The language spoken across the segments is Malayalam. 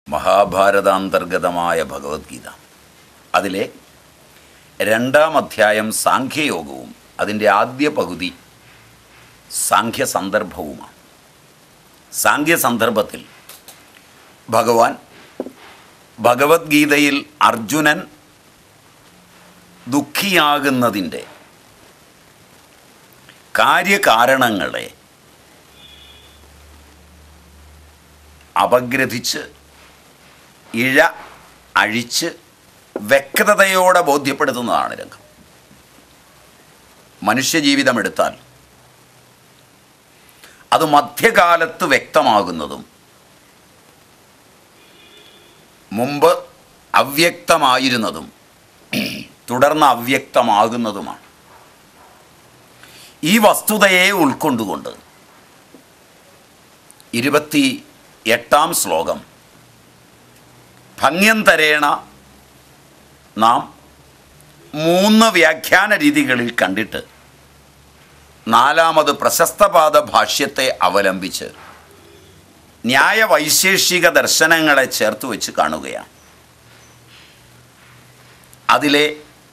മഹാഭാരതാന്തർഗതമായ ഭഗവത്ഗീത അതിലെ രണ്ടാം അധ്യായം സാഖ്യയോഗവും അതിൻ്റെ ആദ്യ പകുതി സാഖ്യ സന്ദർഭവുമാണ് സാഖ്യ സന്ദർഭത്തിൽ ഭഗവാൻ ഭഗവത്ഗീതയിൽ അർജുനൻ ദുഃഖിയാകുന്നതിൻ്റെ കാര്യകാരണങ്ങളെ അപഗ്രഥിച്ച് ഇഴ അഴിച്ച് വ്യക്തതയോടെ ബോധ്യപ്പെടുത്തുന്നതാണ് രംഗം മനുഷ്യജീവിതം എടുത്താൽ അത് മധ്യകാലത്ത് വ്യക്തമാകുന്നതും മുമ്പ് അവ്യക്തമായിരുന്നതും തുടർന്ന് അവ്യക്തമാകുന്നതുമാണ് ഈ വസ്തുതയെ ഉൾക്കൊണ്ടുകൊണ്ട് ഇരുപത്തി എട്ടാം ശ്ലോകം ഭംഗ്യന്തരേണ നാം മൂന്ന് വ്യാഖ്യാന രീതികളിൽ കണ്ടിട്ട് നാലാമത് പ്രശസ്തപാദ ഭാഷ്യത്തെ അവലംബിച്ച് ന്യായവൈശേഷിക ദർശനങ്ങളെ ചേർത്ത് വെച്ച് കാണുകയാണ് അതിലെ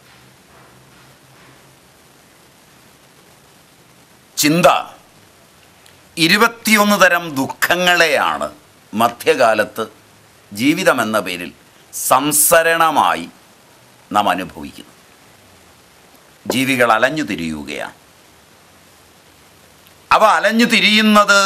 ചിന്ത ഇരുപത്തിയൊന്ന് തരം ദുഃഖങ്ങളെയാണ് മധ്യകാലത്ത് ജീവിതമെന്ന പേരിൽ സംസരണമായി നാം അനുഭവിക്കുന്നു ജീവികൾ അലഞ്ഞു തിരിയുകയാണ് അവ അലഞ്ഞു തിരിയുന്നത്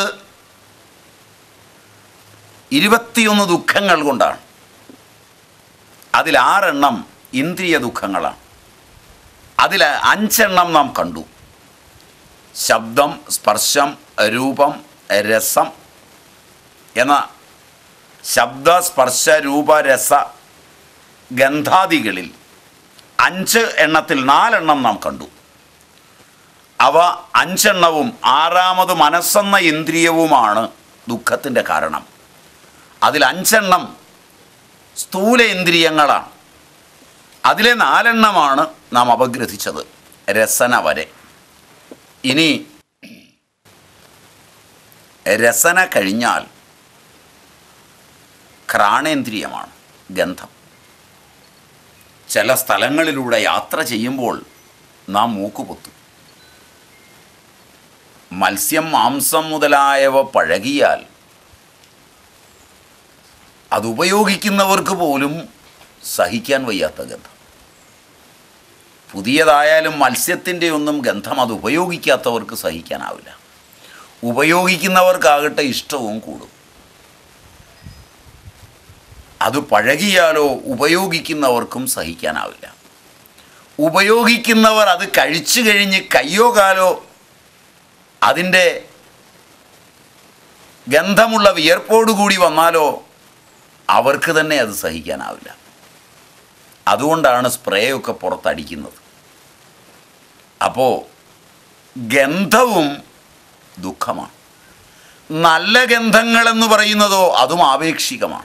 ഇരുപത്തിയൊന്ന് ദുഃഖങ്ങൾ കൊണ്ടാണ് അതിൽ ആറെണ്ണം ഇന്ദ്രിയ ദുഃഖങ്ങളാണ് അതിൽ അഞ്ചെണ്ണം നാം കണ്ടു ശബ്ദം സ്പർശം രൂപം രസം എന്ന ശബ്ദ സ്പർശ രൂപ രസ ഗന്ധാദികളിൽ അഞ്ച് എണ്ണത്തിൽ നാലെണ്ണം നാം കണ്ടു അവ അഞ്ചെണ്ണവും ആറാമത് മനസ്സെന്ന ഇന്ദ്രിയവുമാണ് ദുഃഖത്തിൻ്റെ കാരണം അതിൽ അഞ്ചെണ്ണം സ്ഥൂല ഇന്ദ്രിയങ്ങളാണ് അതിലെ നാലെണ്ണമാണ് നാം അപഗ്രഥിച്ചത് രസന വരെ ഇനി രസന കഴിഞ്ഞാൽ ഘ്രാണേന്ദ്രിയമാണ് ഗന്ധം ചില സ്ഥലങ്ങളിലൂടെ യാത്ര ചെയ്യുമ്പോൾ നാം മൂക്കുപൊത്തും മത്സ്യം മാംസം മുതലായവ പഴകിയാൽ അത് ഉപയോഗിക്കുന്നവർക്ക് പോലും സഹിക്കാൻ വയ്യാത്ത ഗന്ധം പുതിയതായാലും മത്സ്യത്തിൻ്റെ ഒന്നും ഗന്ധം അത് ഉപയോഗിക്കാത്തവർക്ക് സഹിക്കാനാവില്ല ഉപയോഗിക്കുന്നവർക്കാകട്ടെ ഇഷ്ടവും കൂടും അത് പഴകിയാലോ ഉപയോഗിക്കുന്നവർക്കും സഹിക്കാനാവില്ല ഉപയോഗിക്കുന്നവർ അത് കഴിച്ചു കഴിഞ്ഞ് കയ്യോ കാലോ അതിൻ്റെ ഗന്ധമുള്ള വിയർപ്പോടുകൂടി വന്നാലോ അവർക്ക് തന്നെ അത് സഹിക്കാനാവില്ല അതുകൊണ്ടാണ് സ്പ്രേ ഒക്കെ പുറത്തടിക്കുന്നത് അപ്പോൾ ഗന്ധവും ദുഃഖമാണ് നല്ല ഗന്ധങ്ങളെന്ന് പറയുന്നതോ അതും ആപേക്ഷികമാണ്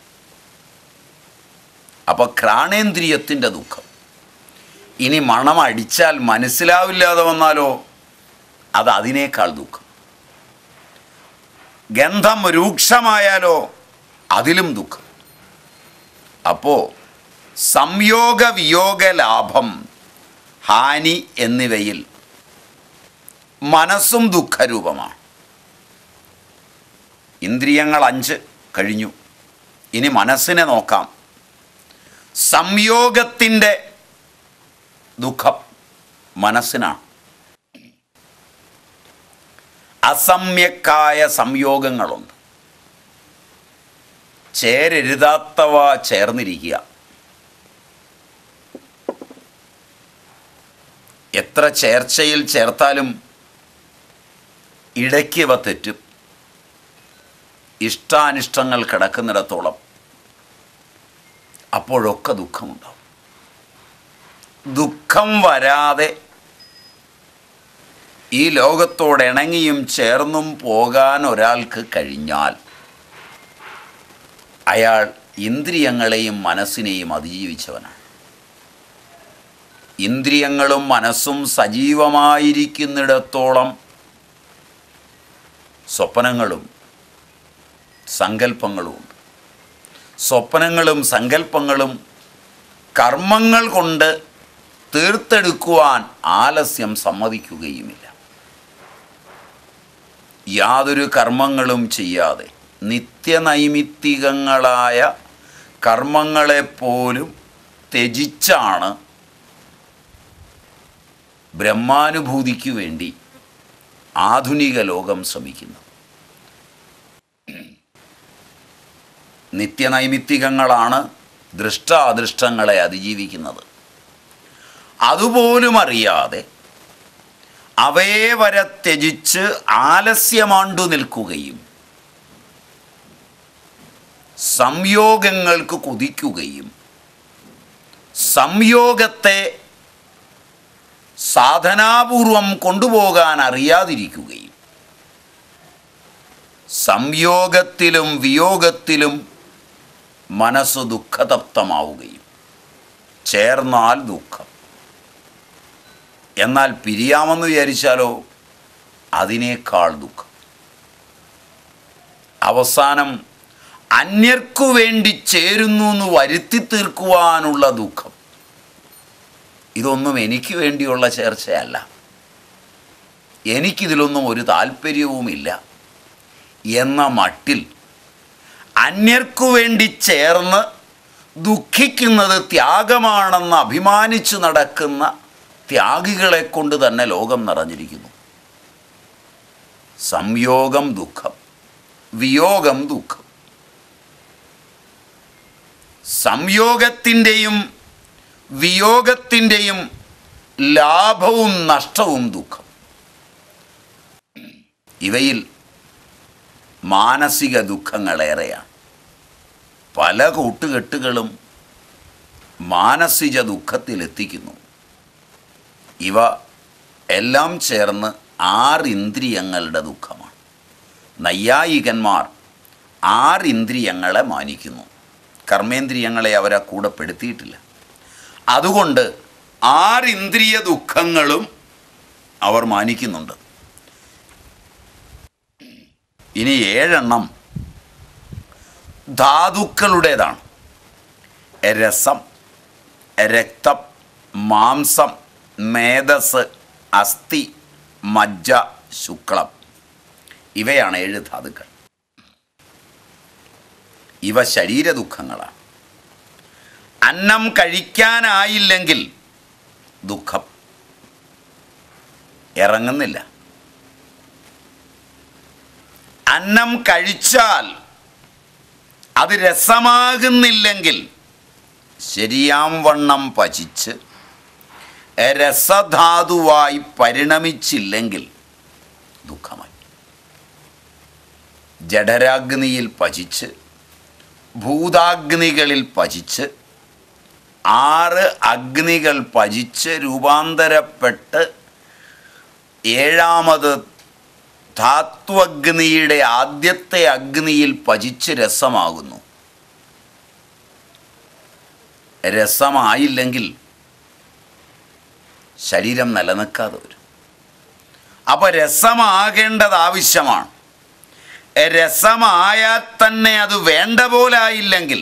അപ്പോൾ ഘ്രാണേന്ദ്രിയത്തിൻ്റെ ദുഃഖം ഇനി മണം അടിച്ചാൽ മനസ്സിലാവില്ലാതെ വന്നാലോ അത് അതിനേക്കാൾ ദുഃഖം ഗന്ധം രൂക്ഷമായാലോ അതിലും ദുഃഖം അപ്പോൾ സംയോഗ വിയോഗ ലാഭം ഹാനി എന്നിവയിൽ മനസ്സും ദുഃഖരൂപമാണ് ഇന്ദ്രിയങ്ങൾ അഞ്ച് കഴിഞ്ഞു ഇനി മനസ്സിനെ നോക്കാം സംയോഗത്തിൻ്റെ ദുഃഖം മനസ്സിനാണ് അസമ്യക്കായ സംയോഗങ്ങളുണ്ട് ചേരെഴുതാത്തവ ചേർന്നിരിക്കുക എത്ര ചേർച്ചയിൽ ചേർത്താലും ഇടയ്ക്ക് ഇവ തെറ്റും ഇഷ്ടാനിഷ്ടങ്ങൾ കിടക്കുന്നിടത്തോളം അപ്പോഴൊക്കെ ദുഃഖമുണ്ടാവും ദുഃഖം വരാതെ ഈ ലോകത്തോട് ഇണങ്ങിയും ചേർന്നും പോകാൻ ഒരാൾക്ക് കഴിഞ്ഞാൽ അയാൾ ഇന്ദ്രിയങ്ങളെയും മനസ്സിനെയും അതിജീവിച്ചവനാണ് ഇന്ദ്രിയങ്ങളും മനസ്സും സജീവമായിരിക്കുന്നിടത്തോളം സ്വപ്നങ്ങളും സങ്കല്പങ്ങളുമുണ്ട് സ്വപ്നങ്ങളും സങ്കല്പങ്ങളും കർമ്മങ്ങൾ കൊണ്ട് തീർത്തെടുക്കുവാൻ ആലസ്യം സമ്മതിക്കുകയുമില്ല യാതൊരു കർമ്മങ്ങളും ചെയ്യാതെ നിത്യനൈമിത്തികങ്ങളായ കർമ്മങ്ങളെപ്പോലും ത്യജിച്ചാണ് ബ്രഹ്മാനുഭൂതിക്കു വേണ്ടി ആധുനിക ലോകം ശ്രമിക്കുന്നത് നിത്യനൈമിത്തികങ്ങളാണ് ദൃഷ്ടാദൃഷ്ടങ്ങളെ അതിജീവിക്കുന്നത് അതുപോലും അറിയാതെ അവയെ വരെ ത്യജിച്ച് ആലസ്യമാണ്ടു നിൽക്കുകയും സംയോഗങ്ങൾക്ക് കുതിക്കുകയും സംയോഗത്തെ സാധനാപൂർവം കൊണ്ടുപോകാൻ അറിയാതിരിക്കുകയും സംയോഗത്തിലും വിയോഗത്തിലും മനസ്സ് ദുഃഖതപ്തമാവുകയും ചേർന്നാൽ ദുഃഖം എന്നാൽ പിരിയാമെന്ന് വിചാരിച്ചാലോ അതിനേക്കാൾ ദുഃഖം അവസാനം അന്യർക്കു വേണ്ടി ചേരുന്നു എന്ന് വരുത്തി തീർക്കുവാനുള്ള ദുഃഖം ഇതൊന്നും എനിക്ക് വേണ്ടിയുള്ള ചേർച്ചയല്ല എനിക്കിതിലൊന്നും ഒരു താല്പര്യവുമില്ല എന്ന മട്ടിൽ അന്യർക്കു വേണ്ടി ചേർന്ന് ദുഃഖിക്കുന്നത് ത്യാഗമാണെന്ന് അഭിമാനിച്ചു നടക്കുന്ന ത്യാഗികളെ കൊണ്ട് തന്നെ ലോകം നിറഞ്ഞിരിക്കുന്നു സംയോഗം ദുഃഖം വിയോഗം ദുഃഖം സംയോഗത്തിൻ്റെയും വിയോഗത്തിൻ്റെയും ലാഭവും നഷ്ടവും ദുഃഖം ഇവയിൽ മാനസിക ദുഃഖങ്ങളേറെയാണ് പല കൂട്ടുകെട്ടുകളും മാനസിക ദുഃഖത്തിലെത്തിക്കുന്നു ഇവ എല്ലാം ചേർന്ന് ആറിന്ദ്രിയങ്ങളുടെ ദുഃഖമാണ് നൈയായികന്മാർ ആറിന്ദ്രിയങ്ങളെ മാനിക്കുന്നു കർമ്മേന്ദ്രിയങ്ങളെ അവരെ കൂടെ പെടുത്തിയിട്ടില്ല അതുകൊണ്ട് ആറിന്ദ്രിയ ദുഃഖങ്ങളും അവർ മാനിക്കുന്നുണ്ട് ഇനി ഏഴെണ്ണം ധാതുക്കളുടേതാണ് രസം രക്തം മാംസം മേധസ് അസ്ഥി മജ്ജ ശുക്ലം ഇവയാണ് ഏഴ് ധാതുക്കൾ ഇവ ശരീര ദുഃഖങ്ങളാണ് അന്നം കഴിക്കാനായില്ലെങ്കിൽ ദുഃഖം ഇറങ്ങുന്നില്ല അന്നം കഴിച്ചാൽ അത് രസമാകുന്നില്ലെങ്കിൽ ശരിയാം വണ്ണം പചിച്ച് രസധാതുവായി പരിണമിച്ചില്ലെങ്കിൽ ദുഃഖമായി ജഠരാഗ്നിയിൽ പചിച്ച് ഭൂതാഗ്നികളിൽ പചിച്ച് ആറ് അഗ്നികൾ പചിച്ച് രൂപാന്തരപ്പെട്ട് ഏഴാമത് ധാത്വഗ്നിയുടെ ആദ്യത്തെ അഗ്നിയിൽ പചിച്ച് രസമാകുന്നു രസമായില്ലെങ്കിൽ ശരീരം നിലനിൽക്കാതെ വരും അപ്പോൾ രസമാകേണ്ടത് ആവശ്യമാണ് രസമായാൽ തന്നെ അത് വേണ്ട പോലായില്ലെങ്കിൽ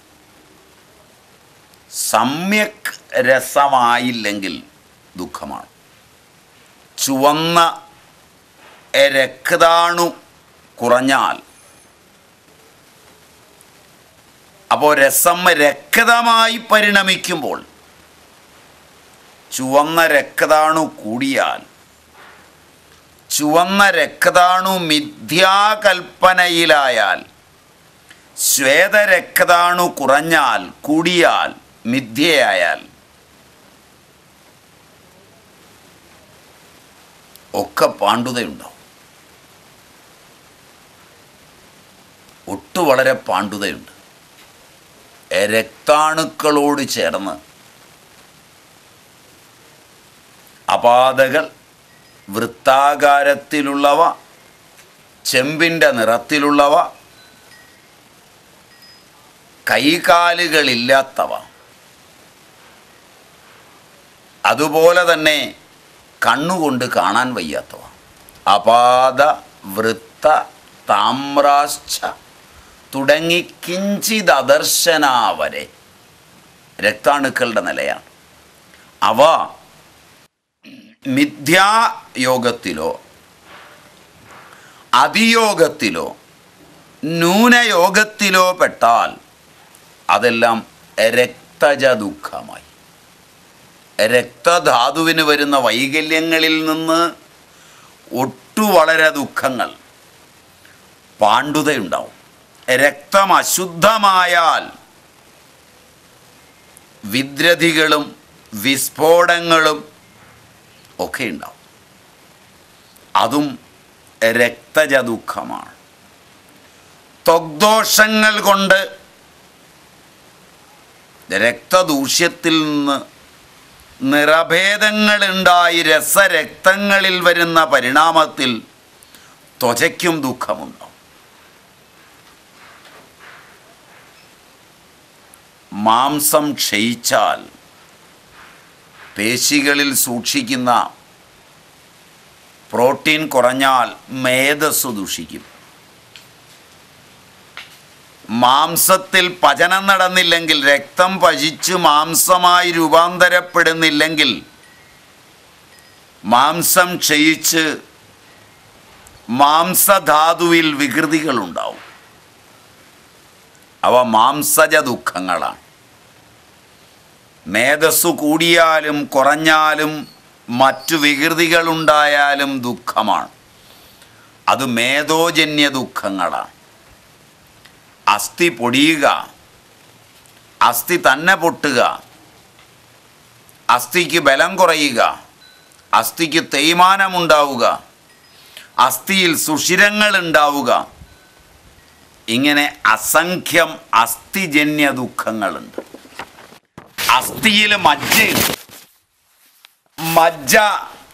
സമ്യക് രസമായില്ലെങ്കിൽ ദുഃഖമാണ് ചുവന്ന രക്താണു കുറഞ്ഞാൽ അപ്പോൾ രസം രക്തമായി പരിണമിക്കുമ്പോൾ ചുവന്ന രക്താണു കൂടിയാൽ ചുവന്ന രക്താണു മിഥ്യാകൽപ്പനയിലായാൽ ശ്വേതരക്താണു കുറഞ്ഞാൽ കൂടിയാൽ മിഥ്യയായാൽ ഒക്കെ പാണ്ഡുതയുണ്ടാവും ഒട്ടു വളരെ പാണ്ഡുതയുണ്ട് രക്താണുക്കളോട് ചേർന്ന് അപാതകൾ വൃത്താകാരത്തിലുള്ളവ ചെമ്പിൻ്റെ നിറത്തിലുള്ളവ കൈകാലുകളില്ലാത്തവ അതുപോലെ തന്നെ കണ്ണുകൊണ്ട് കാണാൻ വയ്യാത്തവ അപാത വൃത്ത താമ്രാശ്ച തുടങ്ങി കിഞ്ചിത് അദർശന വരെ രക്താണുക്കളുടെ നിലയാണ് അവ മിഥ്യായോഗത്തിലോ അതിയോഗത്തിലോ ന്യൂനയോഗത്തിലോ പെട്ടാൽ അതെല്ലാം രക്തജ ദുഃഖമായി രക്തധാതുവിന് വരുന്ന വൈകല്യങ്ങളിൽ നിന്ന് ഒട്ടു വളരെ ദുഃഖങ്ങൾ പാണ്ഡുതയുണ്ടാവും രക്തം അശുദ്ധമായാൽ വിദ്രധികളും വിസ്ഫോടങ്ങളും ഒക്കെ ഉണ്ടാവും അതും രക്തജ ദുഃഖമാണ് ത്വഗ്ദോഷങ്ങൾ കൊണ്ട് രക്തദൂഷ്യത്തിൽ നിന്ന് നിറഭേദങ്ങളുണ്ടായി രസരക്തങ്ങളിൽ വരുന്ന പരിണാമത്തിൽ ത്വചയ്ക്കും ദുഃഖമുണ്ടാവും മാംസം ക്ഷയിച്ചാൽ പേശികളിൽ സൂക്ഷിക്കുന്ന പ്രോട്ടീൻ കുറഞ്ഞാൽ മേധസ് ദുഷിക്കും മാംസത്തിൽ പചനം നടന്നില്ലെങ്കിൽ രക്തം പചിച്ച് മാംസമായി രൂപാന്തരപ്പെടുന്നില്ലെങ്കിൽ മാംസം ക്ഷയിച്ച് മാംസധാതുവിൽ വികൃതികളുണ്ടാവും അവ മാംസജ ദുഃഖങ്ങളാണ് മേധസ്സു കൂടിയാലും കുറഞ്ഞാലും മറ്റു വികൃതികളുണ്ടായാലും ദുഃഖമാണ് അത് മേധോജന്യ ദുഃഖങ്ങളാണ് അസ്ഥി പൊടിയുക അസ്ഥി തന്നെ പൊട്ടുക അസ്ഥിക്ക് ബലം കുറയുക അസ്ഥിക്ക് തേയ്മാനമുണ്ടാവുക അസ്ഥിയിൽ സുഷിരങ്ങൾ ഉണ്ടാവുക ഇങ്ങനെ അസംഖ്യം അസ്ഥിജന്യ ദുഃഖങ്ങളുണ്ട് അസ്ഥിയിൽ മജ്ജയുണ്ട് മജ്ജ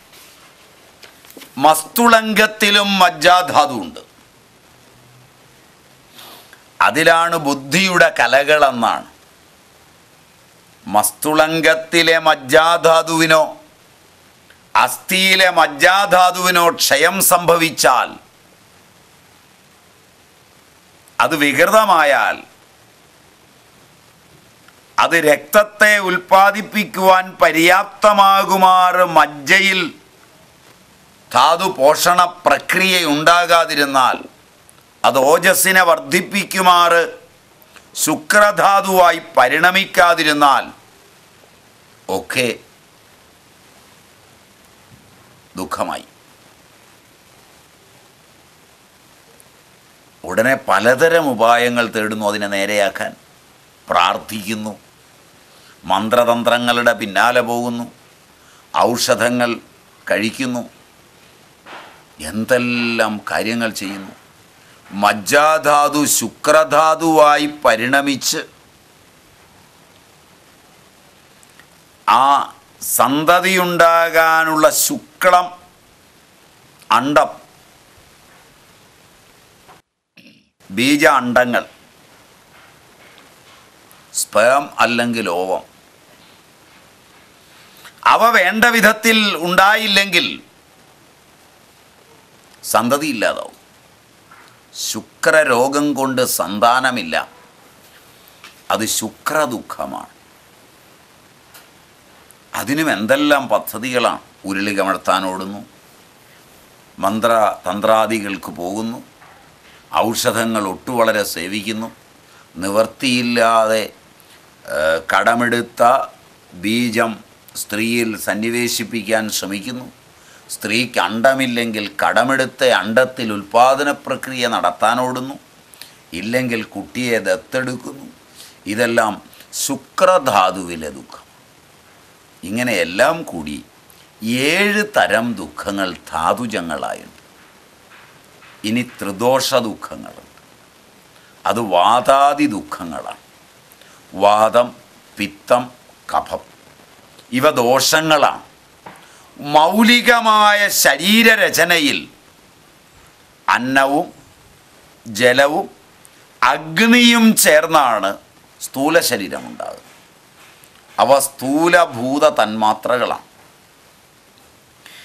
മസ്തുളങ്കത്തിലും മജ്ജാധാതുണ്ട് അതിലാണ് ബുദ്ധിയുടെ കലകളെന്നാണ് മസ്തുളങ്കത്തിലെ മജ്ജാധാതുവിനോ അസ്ഥിയിലെ മജ്ജാധാതുവിനോ ക്ഷയം സംഭവിച്ചാൽ അത് വികൃതമായാൽ അത് രക്തത്തെ ഉൽപ്പാദിപ്പിക്കുവാൻ പര്യാപ്തമാകുമാറ് മജ്ജയിൽ ധാതു പോഷണ പ്രക്രിയ ഉണ്ടാകാതിരുന്നാൽ അത് ഓജസ്സിനെ വർദ്ധിപ്പിക്കുമാറ് ശുക്രധാതുവായി പരിണമിക്കാതിരുന്നാൽ ഒക്കെ ദുഃഖമായി ഉടനെ പലതരം ഉപായങ്ങൾ തേടുന്നു അതിനെ നേരെയാക്കാൻ പ്രാർത്ഥിക്കുന്നു മന്ത്രതന്ത്രങ്ങളുടെ പിന്നാലെ പോകുന്നു ഔഷധങ്ങൾ കഴിക്കുന്നു എന്തെല്ലാം കാര്യങ്ങൾ ചെയ്യുന്നു മജ്ജാധാതു ശുക്രധാതുവായി പരിണമിച്ച് ആ സന്തതിയുണ്ടാകാനുള്ള ശുക്ലം അണ്ടം ബീജ അണ്ടങ്ങൾ സ്പേം അല്ലെങ്കിൽ ഓവം അവ വേണ്ട വിധത്തിൽ ഉണ്ടായില്ലെങ്കിൽ സന്തതി ഇല്ലാതാവും ശുക്രരോഗം കൊണ്ട് സന്താനമില്ല അത് ശുക്രദുഃഖമാണ് അതിനും എന്തെല്ലാം പദ്ധതികളാണ് ഉരുളി കമഴ്ത്താൻ ഓടുന്നു മന്ത്ര തന്ത്രാദികൾക്ക് പോകുന്നു ഔഷധങ്ങൾ ഒട്ടു വളരെ സേവിക്കുന്നു നിവർത്തിയില്ലാതെ ഏഹ്, കടമെടുത്ത ബീജം സ്ത്രീയിൽ സന്നിവേശിപ്പിക്കാൻ ശ്രമിക്കുന്നു സ്ത്രീക്ക് അണ്ടമില്ലെങ്കിൽ കടമെടുത്ത അണ്ടത്തിൽ ഉൽപാദന പ്രക്രിയ നടത്താനോടുന്നു ഇല്ലെങ്കിൽ കുട്ടിയെ ദത്തെടുക്കുന്നു ഇതെല്ലാം ശുക്രധാതുവിലെ ദുഃഖം ഇങ്ങനെയെല്ലാം കൂടി ഏഴ് തരം ദുഃഖങ്ങൾ ധാതുജങ്ങളായുണ്ട് ഇനി ത്രിദോഷ ദുഃഖങ്ങളുണ്ട് അത് വാതാദി ദുഃഖങ്ങളാണ് വാദം പിത്തം കഫം ഇവ ദോഷങ്ങളാണ് മൗലികമായ ശരീരരചനയിൽ അന്നവും ജലവും അഗ്നിയും ചേർന്നാണ് സ്ഥൂല ശരീരമുണ്ടാകുന്നത് അവ സ്ഥൂലഭൂത തന്മാത്രകളാണ്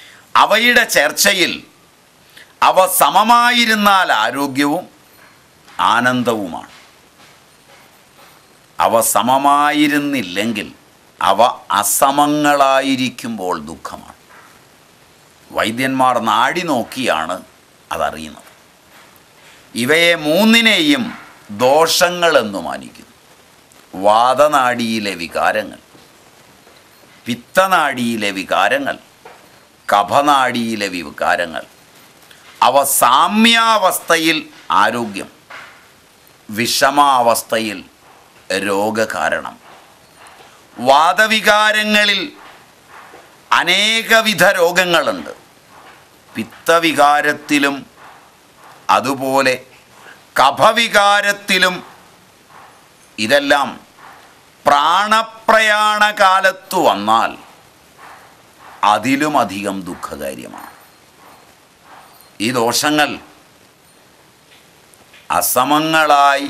അവയുടെ ചർച്ചയിൽ അവ സമമായിരുന്നാൽ ആരോഗ്യവും ആനന്ദവുമാണ് അവ സമമായിരുന്നില്ലെങ്കിൽ അവ അസമങ്ങളായിരിക്കുമ്പോൾ ദുഃഖമാണ് വൈദ്യന്മാർ നാടി നോക്കിയാണ് അതറിയുന്നത് ഇവയെ മൂന്നിനെയും ദോഷങ്ങളെന്നു മാനിക്കുന്നു വാദനാഡിയിലെ വികാരങ്ങൾ പിത്തനാഡിയിലെ വികാരങ്ങൾ കഫനാഡിയിലെ വികാരങ്ങൾ അവ സാമ്യാവസ്ഥയിൽ ആരോഗ്യം വിഷമാവസ്ഥയിൽ രോഗകാരണം വാദവികാരങ്ങളിൽ അനേകവിധ രോഗങ്ങളുണ്ട് പിത്തവികാരത്തിലും അതുപോലെ കഫവികാരത്തിലും ഇതെല്ലാം പ്രാണപ്രയാണ കാലത്തു വന്നാൽ അതിലുമധികം ദുഃഖകാര്യമാണ് ഈ ദോഷങ്ങൾ അസമങ്ങളായി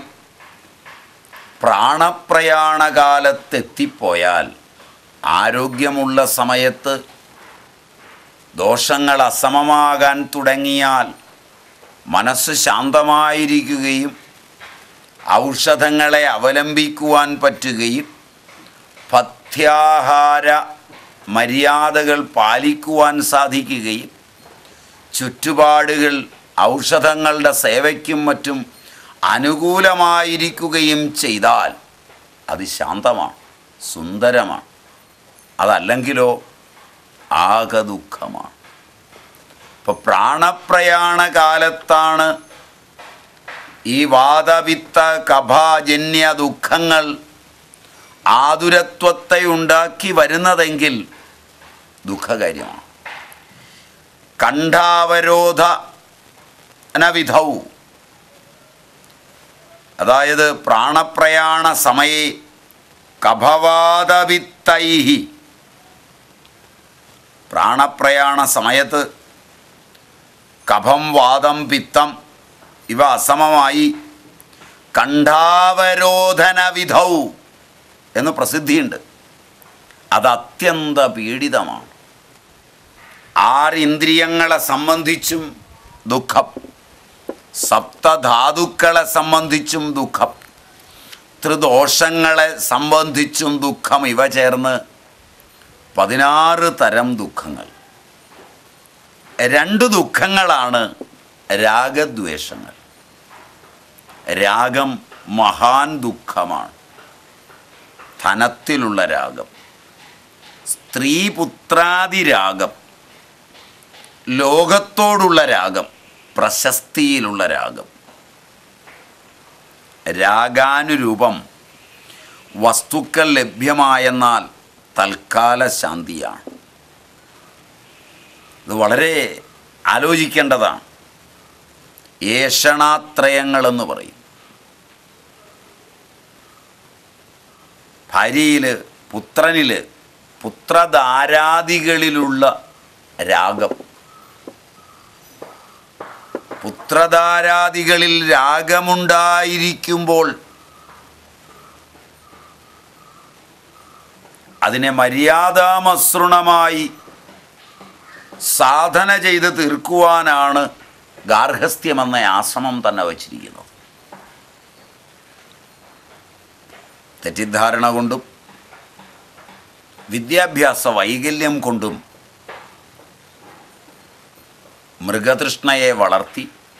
പ്രാണപ്രയാണകാലത്തെത്തിപ്പോയാൽ ആരോഗ്യമുള്ള സമയത്ത് ദോഷങ്ങൾ അസമമാകാൻ തുടങ്ങിയാൽ മനസ്സ് ശാന്തമായിരിക്കുകയും ഔഷധങ്ങളെ അവലംബിക്കുവാൻ പറ്റുകയും പഥ്യാഹാര മര്യാദകൾ പാലിക്കുവാൻ സാധിക്കുകയും ചുറ്റുപാടുകൾ ഔഷധങ്ങളുടെ സേവയ്ക്കും മറ്റും അനുകൂലമായിരിക്കുകയും ചെയ്താൽ അത് ശാന്തമാണ് സുന്ദരമാണ് അതല്ലെങ്കിലോ ആകെ ദുഃഖമാണ് ഇപ്പോൾ പ്രാണപ്രയാണ കാലത്താണ് ഈ വാദവിത്ത കഫാജന്യ ദുഃഖങ്ങൾ ആതുരത്വത്തെ ഉണ്ടാക്കി വരുന്നതെങ്കിൽ ദുഃഖകാര്യമാണ് കണ്ഠാവരോധ അനവിധൗ അതായത് പ്രാണപ്രയാണ സമയെ കഫവാദവിത്തൈഹി പ്രാണപ്രയാണ സമയത്ത് കഫം വാദം പിത്തം ഇവ അസമമായി കണ്ഠാവരോധന വിധൗ എന്ന് പ്രസിദ്ധിയുണ്ട് അത് അത്യന്ത പീഡിതമാണ് ആറിന്ദ്രിയങ്ങളെ സംബന്ധിച്ചും ദുഃഖം സപ്തധാതുക്കളെ സംബന്ധിച്ചും ദുഃഖം ത്രിദോഷങ്ങളെ സംബന്ധിച്ചും ദുഃഖം ഇവ ചേർന്ന് പതിനാറ് തരം ദുഃഖങ്ങൾ രണ്ട് ദുഃഖങ്ങളാണ് രാഗദ്വേഷങ്ങൾ രാഗം മഹാൻ ദുഃഖമാണ് ധനത്തിലുള്ള രാഗം സ്ത്രീപുത്രാദി രാഗം ലോകത്തോടുള്ള രാഗം പ്രശസ്തിയിലുള്ള രാഗം രാഗാനുരൂപം വസ്തുക്കൾ ലഭ്യമായെന്നാൽ തൽക്കാല ശാന്തിയാണ് ഇത് വളരെ ആലോചിക്കേണ്ടതാണ് ഏഷണാത്രയങ്ങളെന്ന് പറയും ഭാര്യയിൽ പുത്രനിൽ പുത്രധാരാദികളിലുള്ള രാഗം പുത്രധാരാദികളിൽ രാഗമുണ്ടായിരിക്കുമ്പോൾ അതിനെ മര്യാദാമസൃണമായി സാധന ചെയ്ത് തീർക്കുവാനാണ് ഗാർഹസ്ഥ്യമെന്ന ആശ്രമം തന്നെ വച്ചിരിക്കുന്നത് തെറ്റിദ്ധാരണ കൊണ്ടും വിദ്യാഭ്യാസ വൈകല്യം കൊണ്ടും മൃഗതൃഷ്ണയെ വളർത്തി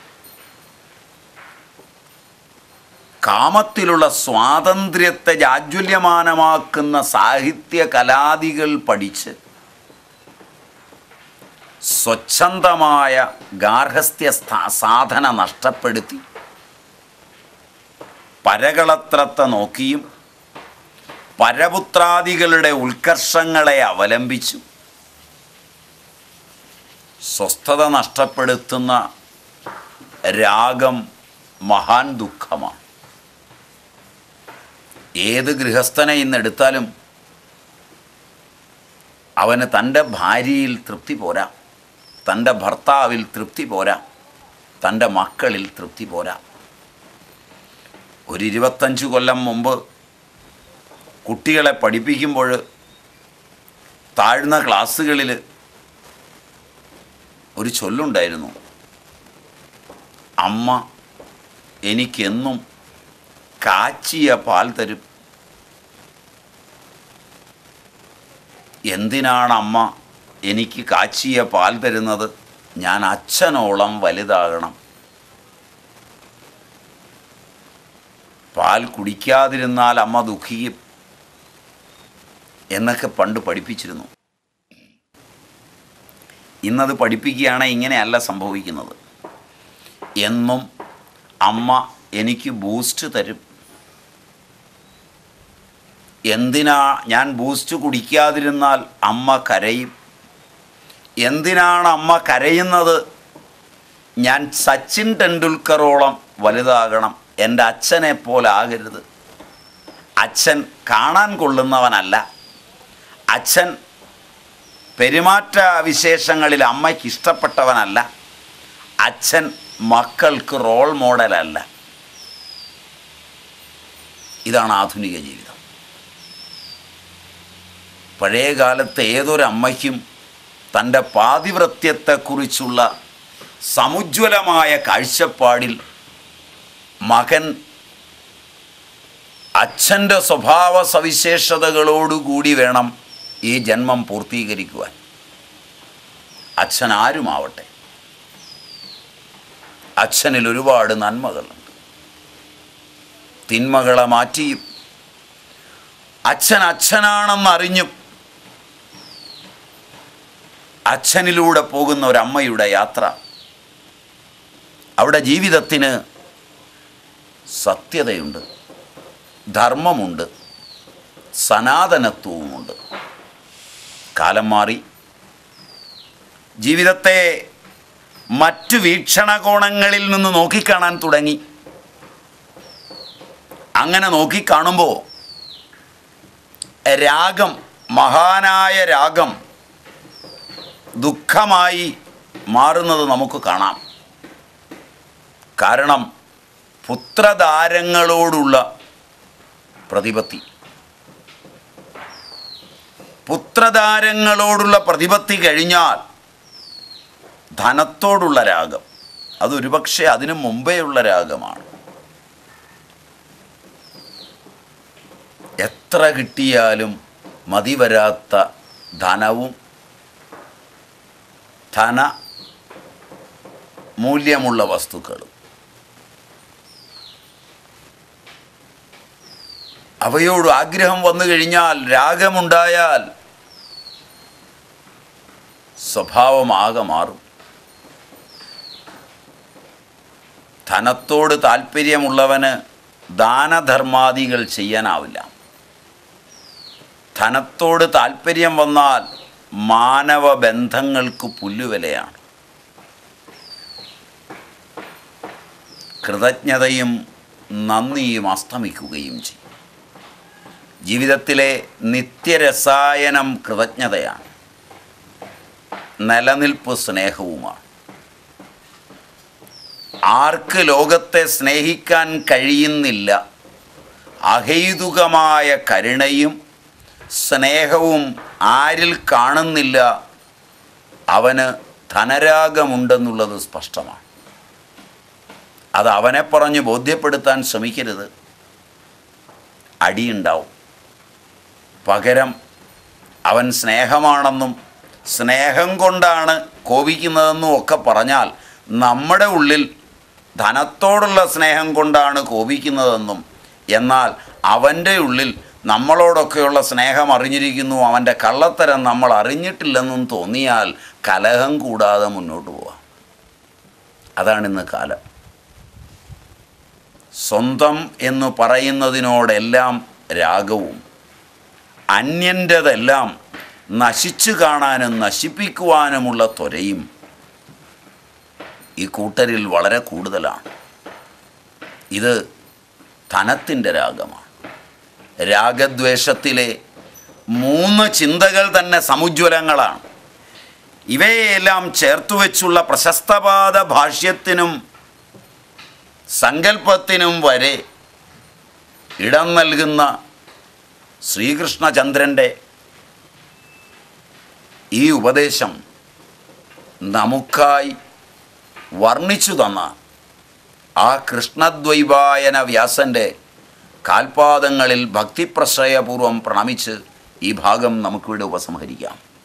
കാമത്തിലുള്ള സ്വാതന്ത്ര്യത്തെ ജാജ്വല്യമാനമാക്കുന്ന സാഹിത്യ കലാദികൾ പഠിച്ച് സ്വച്ഛന്തമായ ഗാർഹസ്ഥ്യ സ്ഥാ- സാധന നഷ്ടപ്പെടുത്തി പരകളത്രത്തെ നോക്കിയും പരപുത്രാദികളുടെ ഉത്കർഷങ്ങളെ അവലംബിച്ചു സ്വസ്ഥത നഷ്ടപ്പെടുത്തുന്ന രാഗം മഹാൻ ദുഃഖമാണ് ഏത് ഗൃഹസ്ഥനെ ഇന്നെടുത്താലും അവന് തൻ്റെ ഭാര്യയിൽ തൃപ്തി പോരാ തൻ്റെ ഭർത്താവിൽ തൃപ്തി പോരാ തൻ്റെ മക്കളിൽ തൃപ്തി പോരാ ഒരു ഇരുപത്തഞ്ച് കൊല്ലം മുമ്പ് കുട്ടികളെ പഠിപ്പിക്കുമ്പോൾ താഴ്ന്ന ക്ലാസ്സുകളിൽ ഒരു ചൊല്ലുണ്ടായിരുന്നു അമ്മ എനിക്കെന്നും കാച്ചിയ പാൽ തരും എന്തിനാണ് അമ്മ എനിക്ക് കാച്ചിയ പാൽ തരുന്നത് ഞാൻ അച്ഛനോളം വലുതാകണം പാൽ കുടിക്കാതിരുന്നാൽ അമ്മ ദുഃഖിക്കും എന്നൊക്കെ പണ്ട് പഠിപ്പിച്ചിരുന്നു ഇന്നത് പഠിപ്പിക്കുകയാണെങ്കിൽ ഇങ്ങനെയല്ല സംഭവിക്കുന്നത് എന്നും അമ്മ എനിക്ക് ബൂസ്റ്റ് തരും എന്തിനാ ഞാൻ ബൂസ്റ്റ് കുടിക്കാതിരുന്നാൽ അമ്മ കരയും എന്തിനാണ് അമ്മ കരയുന്നത് ഞാൻ സച്ചിൻ ടെണ്ടുൽക്കറോളം വലുതാകണം എൻ്റെ അച്ഛനെ പോലെ ആകരുത് അച്ഛൻ കാണാൻ കൊള്ളുന്നവനല്ല അച്ഛൻ പെരുമാറ്റ വിശേഷങ്ങളിൽ അമ്മയ്ക്ക് ഇഷ്ടപ്പെട്ടവനല്ല അച്ഛൻ മക്കൾക്ക് റോൾ മോഡലല്ല ഇതാണ് ആധുനിക ജീവിതം പഴയ കാലത്ത് ഏതൊരമ്മയ്ക്കും തൻ്റെ പാതിവൃത്യത്തെക്കുറിച്ചുള്ള സമുജ്വലമായ കാഴ്ചപ്പാടിൽ മകൻ അച്ഛൻ്റെ സ്വഭാവ സവിശേഷതകളോടുകൂടി വേണം ഈ ജന്മം പൂർത്തീകരിക്കുവാൻ അച്ഛൻ ആരുമാവട്ടെ അച്ഛനിൽ ഒരുപാട് നന്മകളുണ്ട് തിന്മകളെ മാറ്റിയും അച്ഛൻ അച്ഛനാണെന്നറിഞ്ഞും അച്ഛനിലൂടെ പോകുന്ന ഒരമ്മയുടെ യാത്ര അവിടെ ജീവിതത്തിന് സത്യതയുണ്ട് ധർമ്മമുണ്ട് സനാതനത്വവുമുണ്ട് കാലം മാറി ജീവിതത്തെ മറ്റു വീക്ഷണകോണങ്ങളിൽ നിന്ന് നോക്കിക്കാണാൻ തുടങ്ങി അങ്ങനെ നോക്കിക്കാണുമ്പോൾ രാഗം മഹാനായ രാഗം ദുഃഖമായി മാറുന്നത് നമുക്ക് കാണാം കാരണം പുത്രധാരങ്ങളോടുള്ള പ്രതിപത്തി പുത്രധാരങ്ങളോടുള്ള പ്രതിപത്തി കഴിഞ്ഞാൽ ധനത്തോടുള്ള രാഗം അതൊരുപക്ഷെ അതിനു മുമ്പേയുള്ള രാഗമാണ് എത്ര കിട്ടിയാലും മതി വരാത്ത ധനവും ധന മൂല്യമുള്ള വസ്തുക്കളും അവയോട് ആഗ്രഹം വന്നു കഴിഞ്ഞാൽ രാഗമുണ്ടായാൽ സ്വഭാവമാകെ മാറും ധനത്തോട് താല്പര്യമുള്ളവന് ദാനധർമാദികൾ ചെയ്യാനാവില്ല ധനത്തോട് താല്പര്യം വന്നാൽ മാനവ ബന്ധങ്ങൾക്ക് പുല്ലുവിലയാണ് കൃതജ്ഞതയും നന്ദിയും അസ്തമിക്കുകയും ചെയ്യും ജീവിതത്തിലെ നിത്യരസായനം കൃതജ്ഞതയാണ് നിലനിൽപ്പ് സ്നേഹവുമാണ് ആർക്ക് ലോകത്തെ സ്നേഹിക്കാൻ കഴിയുന്നില്ല അഹൈതുകമായ കരുണയും സ്നേഹവും ആരിൽ കാണുന്നില്ല അവന് ധനരാഗമുണ്ടെന്നുള്ളത് സ്പഷ്ടമാണ് അത് അവനെ പറഞ്ഞ് ബോധ്യപ്പെടുത്താൻ ശ്രമിക്കരുത് അടിയുണ്ടാവും പകരം അവൻ സ്നേഹമാണെന്നും സ്നേഹം കൊണ്ടാണ് കോപിക്കുന്നതെന്നും ഒക്കെ പറഞ്ഞാൽ നമ്മുടെ ഉള്ളിൽ ധനത്തോടുള്ള സ്നേഹം കൊണ്ടാണ് കോപിക്കുന്നതെന്നും എന്നാൽ അവൻ്റെ ഉള്ളിൽ നമ്മളോടൊക്കെയുള്ള സ്നേഹം അറിഞ്ഞിരിക്കുന്നു അവൻ്റെ കള്ളത്തരം നമ്മൾ അറിഞ്ഞിട്ടില്ലെന്നും തോന്നിയാൽ കലഹം കൂടാതെ മുന്നോട്ട് പോവാം അതാണിന്ന് കാലം സ്വന്തം എന്ന് പറയുന്നതിനോടെല്ലാം രാഗവും അന്യൻ്റെതെല്ലാം നശിച്ചു കാണാനും നശിപ്പിക്കുവാനുമുള്ള ത്വരയും ഈ കൂട്ടരിൽ വളരെ കൂടുതലാണ് ഇത് ധനത്തിൻ്റെ രാഗമാണ് രാഗദ്വേഷത്തിലെ മൂന്ന് ചിന്തകൾ തന്നെ സമുജ്വലങ്ങളാണ് ഇവയെല്ലാം ചേർത്തുവെച്ചുള്ള പ്രശസ്തപാദ ഭാഷ്യത്തിനും സങ്കല്പത്തിനും വരെ ഇടം നൽകുന്ന ശ്രീകൃഷ്ണചന്ദ്രൻ്റെ ഈ ഉപദേശം നമുക്കായി വർണ്ണിച്ചു തന്ന ആ കൃഷ്ണദ്വൈപായന വ്യാസൻ്റെ കാൽപാദങ്ങളിൽ ഭക്തിപ്രശ്രയപൂർവം പ്രണമിച്ച് ഈ ഭാഗം നമുക്കിവിടെ ഉപസംഹരിക്കാം